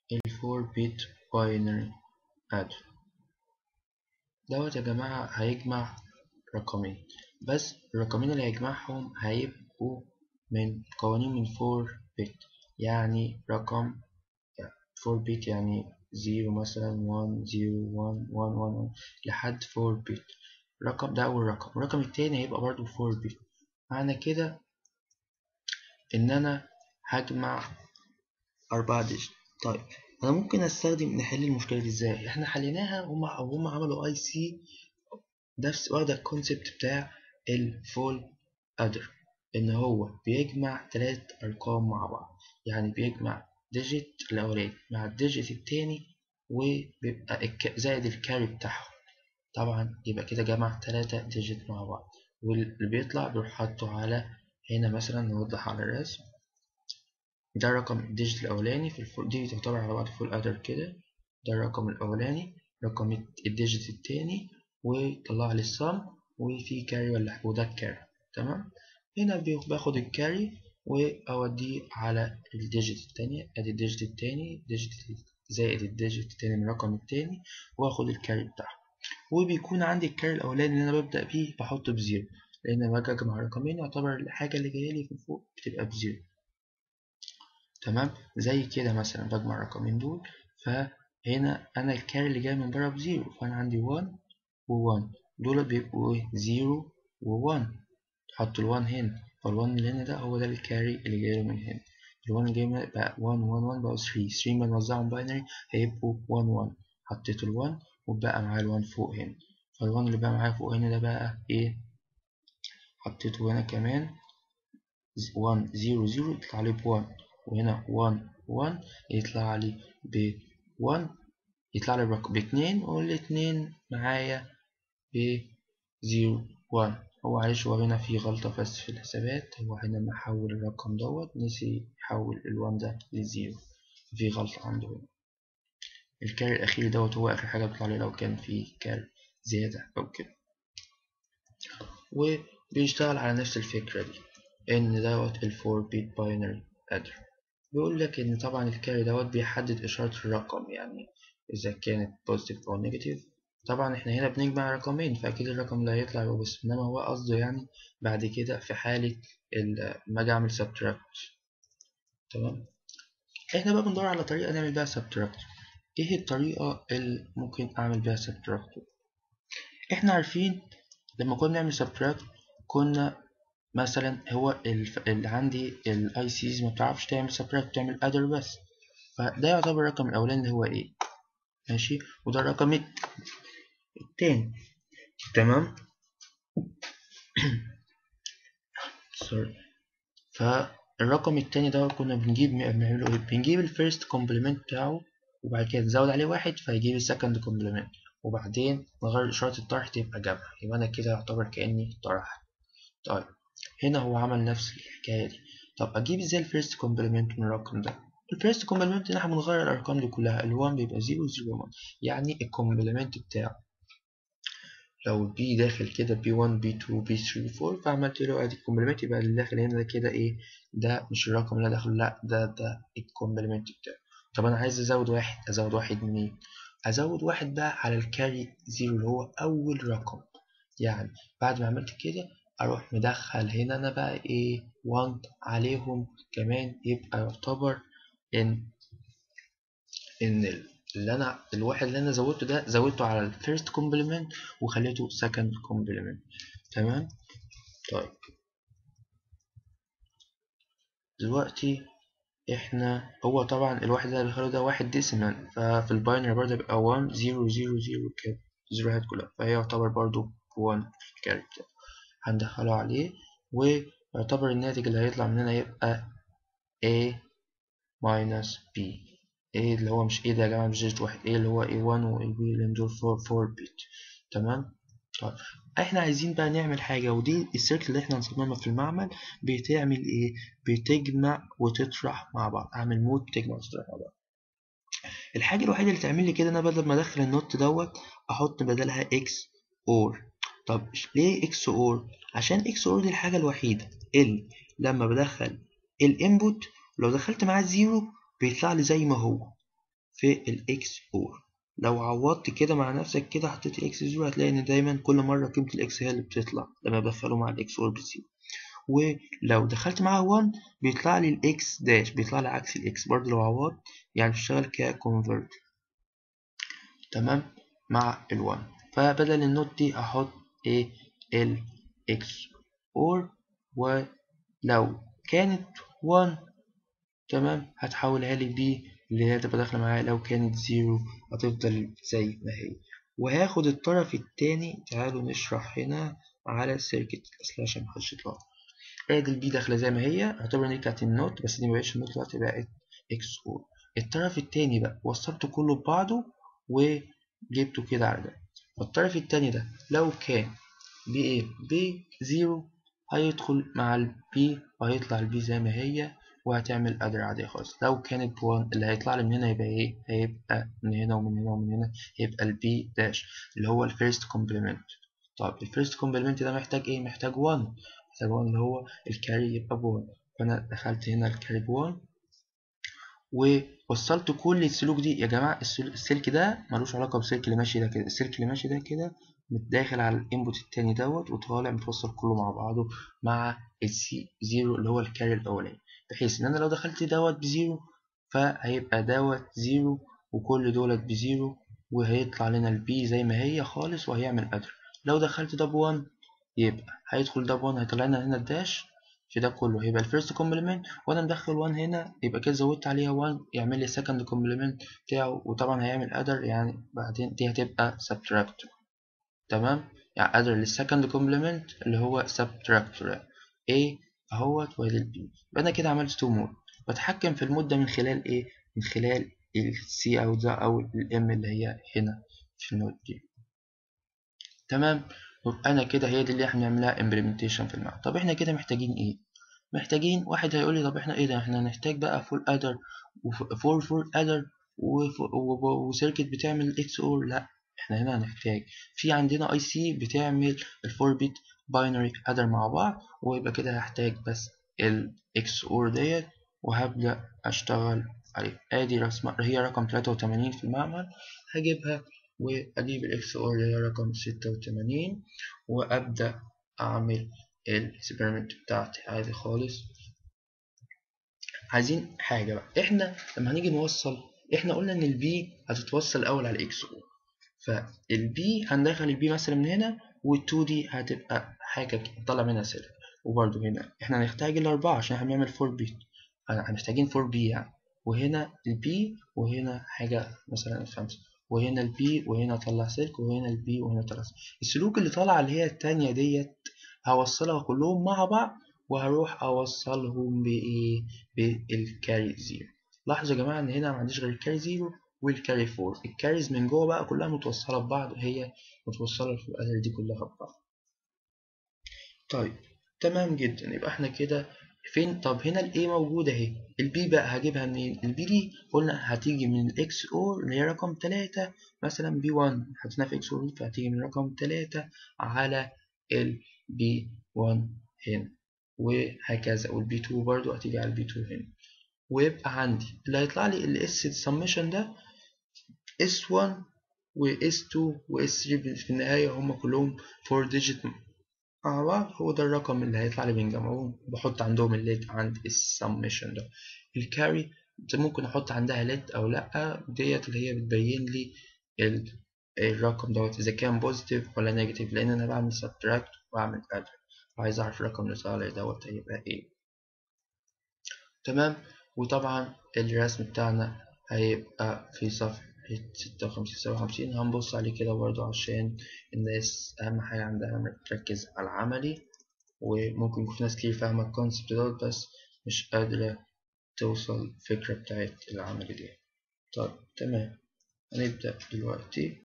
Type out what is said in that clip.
ال 4 bit binary adder دوت يا جماعة هيجمع رقمين بس الرقمين اللي هيجمعهم هيبقوا من قوانين من 4 bit يعني رقم 4 bit يعني 0 مثلا 1 0 1 1 1 لحد 4 bit الرقم ده أول رقم الرقم التاني هيبقى برضو 4 bit معنى كده إن أنا هجمع أربعة ديجيت طيب أنا ممكن أستخدم نحل المشكلة دي إزاي إحنا حليناها هما أو هما عملوا أي سي نفس واخدة الكونسيبت بتاع الفول أدر إن هو بيجمع تلات أرقام مع بعض يعني بيجمع ديجيت الأولاني مع الديجيت التاني وبيبقى الك... زائد الكاري بتاعهم طبعا يبقى كده جمع تلاتة ديجيت مع بعض واللي بيطلع بيروح حاطه على هنا مثلا نوضح على الرسم ده رقم الديجيت الأولاني في الفول دي تعتبر على بعض فول أدر كده ده الرقم الأولاني رقم الديجيت التاني وطلع لي الصم وفي كاري ولا وده الكاري تمام هنا باخد الكاري وأوديه على الديجيت التانية أدي الديجيت التاني ديجيت زائد الديجيت التاني من الرقم التاني وآخد الكاري بتاعه وبيكون عندي الكاري الأولاني اللي أنا ببدأ بيه بحطه بزيرو لأن لما أجي أجمع رقمين يعتبر الحاجة اللي جاية لي من فوق بتبقى بزيرو تمام زي كده مثلا بجمع الرقمين دول فهنا أنا الكاري اللي جاي من بره بزيرو فأنا عندي 1 و1 دول بيبقوا إيه زيرو و1 تحط ال1 هنا فال1 اللي هنا ده هو ده الكاري اللي جاي من هنا ال1 اللي جاي من بقى 1 1 1 بقوا 3 3 ما نوزعهم باينري هيبقوا 1 1 حطيت ال1 وبقى معايا ال1 فوق هنا فال1 اللي بقى معايا فوق هنا ده بقى إيه حطيته هنا كمان 1 0 0 يطلع لي ب1 وهنا 1 1 يطلع لي ب 1 يطلع لي ب 2 والاتنين معايا ب 0 1 هو معلش هو هنا في غلطة بس في الحسابات هو هنا لما حول الرقم دوت نسي يحول ال1 ده للزيرو في غلطة عنده هنا الكاري الأخير دوت هو آخر حاجة بيطلع لي لو كان في كاري زيادة أو كده وبيشتغل على نفس الفكرة دي إن دوت ال 4 bit binary adder بيقول لك إن طبعا الكاري دوت بيحدد إشارة الرقم يعني إذا كانت positive أو negative طبعا إحنا هنا بنجمع رقمين فأكيد الرقم اللي هيطلع هو بس إنما هو قصده يعني بعد كده في حالة لما أجي أعمل subtract تمام إحنا بقى بندور على طريقة نعمل بيها subtract إيه الطريقة اللي ممكن أعمل بيها subtract إحنا عارفين لما كنا بنعمل subtract كنا مثلا هو اللي عندي الاي سيز ما بتعرفش تعمل سبراكت بتعمل ادر بس فده يعتبر الرقم الاولاني اللي هو ايه ماشي وده الرقم التاني تمام سوري فالرقم التاني ده كنا بنجيب بنعمله ايه بنجيب الفيرست كومبلمنت بتاعه وبعد كده نزود عليه واحد فيجيب السكند كومبلمنت وبعدين نغير اشاره الطرح تبقى جمع يبقى انا كده يعتبر كاني طرحت طيب هنا هو عمل نفس الحكاية دي طب أجيب إزاي الفيرست كومبلمنت من الرقم ده الفيرست كومبلمنت إن إحنا بنغير الأرقام دي كلها ال1 بيبقى 0 0 1 يعني الكومبلمنت بتاعه لو البي داخل كده بي 1 بي 2 بي 3 بي 4 فعملت له ادي الكومبلمنت يبقى اللي داخل هنا ده كده ايه ده مش الرقم اللي داخل لا ده ده الكومبلمنت بتاعه طب انا عايز ازود واحد ازود واحد منين ازود واحد بقى على الكاري زيرو اللي هو اول رقم يعني بعد ما عملت كده اروح مدخل هنا انا بقى ايه 1 عليهم كمان يبقى يعتبر ان ان اللي انا الواحد اللي انا زودته ده زودته على الفيرست كومبلمنت وخليته سكند كومبلمنت تمام طيب دلوقتي احنا هو طبعا الواحد اللي هدخله ده واحد ديسيمال ففي الباينري برضه يبقى 1 0 0 0 كده زيروهات كلها فهي يعتبر برضه 1 الكاري بتاعه هندخله عليه ويعتبر الناتج اللي هيطلع مننا يبقى A minus B A اللي هو مش A ده يا جماعة مش جيت واحد A اللي هو A1 و A B اللي دول 4 4 بت تمام طيب احنا عايزين بقى نعمل حاجة ودي السيركل اللي احنا هنصممها في المعمل بتعمل ايه بتجمع وتطرح مع بعض اعمل مود تجمع وتطرح مع بعض الحاجة الوحيدة اللي تعمل لي كده انا بدل ما ادخل النوت دوت احط بدلها اكس اور طب ليه اكس اور عشان اكس اور دي الحاجة الوحيدة اللي لما بدخل الانبوت لو دخلت معاه زيرو بيطلع لي زي ما هو في الاكس اور لو عوضت كده مع نفسك كده حطيت اكس زيرو هتلاقي ان دايما كل مره قيمه الاكس هي اللي بتطلع لما بدخله مع الاكس اور بزيرو ولو دخلت معاها 1 بيطلع لي الاكس داش بيطلع لي عكس الاكس برضه لو عوضت يعني بتشتغل ككونفرت تمام مع ال1 فبدل النوت دي احط ايه الاكس اور ولو كانت 1 تمام هتحولها لي بي اللي هي تبقى داخله معايا لو كانت زيرو هتفضل زي ما هي وهاخد الطرف التاني تعالوا نشرح هنا على السيركت اصل عشان محدش يطلع ادي البي داخله زي ما هي اعتبر ان دي كانت النوت بس دي مبقتش النوت دلوقتي بقت اكس اور الطرف التاني بقى وصلته كله ببعضه وجبته كده على ده الطرف التاني ده لو كان بي ايه بي زيرو هيدخل مع البي وهيطلع البي زي ما هي وهتعمل قدر عادية خالص لو كانت بوان اللي هيطلع لي من هنا يبقى ايه هيبقى من هنا ومن هنا ومن هنا هيبقى البي داش اللي هو الفيرست كومبلمنت طب الفيرست كومبلمنت ده محتاج ايه محتاج 1 محتاج 1 اللي هو الكاري يبقى بوان فانا دخلت هنا الكاري بوان ووصلت كل السلوك دي يا جماعة السلك ده ملوش علاقة بالسلك اللي ماشي ده كده السلك اللي ماشي ده كده متداخل على الانبوت التاني دوت وطالع متوصل كله مع بعضه مع السي زيرو اللي هو الكاري الاولاني بحيث ان انا لو دخلت دوت بزيرو فهيبقى دوت زيرو وكل دولت بزيرو وهيطلع لنا البي زي ما هي خالص وهيعمل قدر لو دخلت ده بوان يبقى هيدخل ده بوان هيطلع لنا هنا الداش في ده كله هيبقى الفيرست كومبلمنت وانا مدخل 1 هنا يبقى كده زودت عليها 1 يعمل لي السكند كومبلمنت بتاعه وطبعا هيعمل قدر يعني بعدين دي هتبقى سبتراكتور تمام يعني قدر للسكند كومبلمنت اللي هو سبتراكتور A اهوت وادي البي يبقى انا كده عملت تو مود بتحكم في المود ده من خلال ايه من خلال السي او ده او الام اللي هي هنا في النود دي تمام يبقى انا كده هي دي اللي احنا بنعملها امبلمنتيشن في المعنى طب احنا كده محتاجين ايه محتاجين واحد هيقول لي طب احنا ايه ده احنا هنحتاج بقى فول ادر وفور فور ادر وسيركت بتعمل اكس اور لا احنا هنا هنحتاج في عندنا اي سي بتعمل الفور بيت باينري ادر مع بعض ويبقى كده هحتاج بس الاكس اور ديت وهبدا اشتغل عليه ادي رسمه هي رقم 83 في المعمل هجيبها واجيب الاكس اور اللي هي رقم 86 وابدا اعمل الاكسبيرمنت بتاعتي عادي خالص عايزين حاجه بقى احنا لما هنيجي نوصل احنا قلنا ان البي هتتوصل الاول على الاكس اور فالبي هندخل البي مثلا من هنا وال2 دي هتبقى حاجه نطلع منها سلك وبرده هنا احنا هنحتاج الاربعه عشان احنا هنعمل 4 بيت هنحتاجين 4 بي يعني وهنا البي وهنا حاجه مثلا الخمسه وهنا البي وهنا اطلع سلك وهنا البي وهنا اطلع سلك السلوك اللي طالعه اللي هي التانية ديت هوصلها كلهم مع بعض وهروح اوصلهم بايه بالكاري زيرو لاحظوا يا جماعه ان هنا ما عنديش غير الكاري زيرو والكاري فور الكاريز من جوه بقى كلها متوصله ببعض هي متوصله في القدر دي كلها ببعض طيب تمام جدا يبقى احنا كده فين طب هنا الاي موجوده اهي البي بقى هجيبها منين البي دي قلنا هتيجي من الاكس اور اللي هي رقم 3 مثلا بي 1 حطيناها في اكس اور فهتيجي من رقم 3 على البي 1 هنا وهكذا والبي 2 برضو هتيجي على البي 2 هنا ويبقى عندي اللي هيطلع لي الاس سمشن ده اس 1 واس 2 واس 3 في النهايه هم كلهم 4 ديجيت مع بعض هو ده الرقم اللي هيطلع لي بنجمعهم بحط عندهم الليت عند السمشن ده الكاري ممكن احط عندها ليت او لا ديت اللي هي بتبين لي الرقم دوت اذا كان بوزيتيف ولا نيجاتيف لان انا بعمل سبتراكت وبعمل اد وعايز اعرف الرقم اللي طالع لي دوت هيبقى ايه تمام وطبعا الرسم بتاعنا هيبقى في صفحة ستة وخمسين سبعة وخمسين هنبص عليه كده برضو عشان الناس أهم حاجة عندها تركز على العملي وممكن يكون في ناس كتير فاهمة الكونسبت دوت بس مش قادرة توصل الفكرة بتاعت العملي دي طيب تمام هنبدأ دلوقتي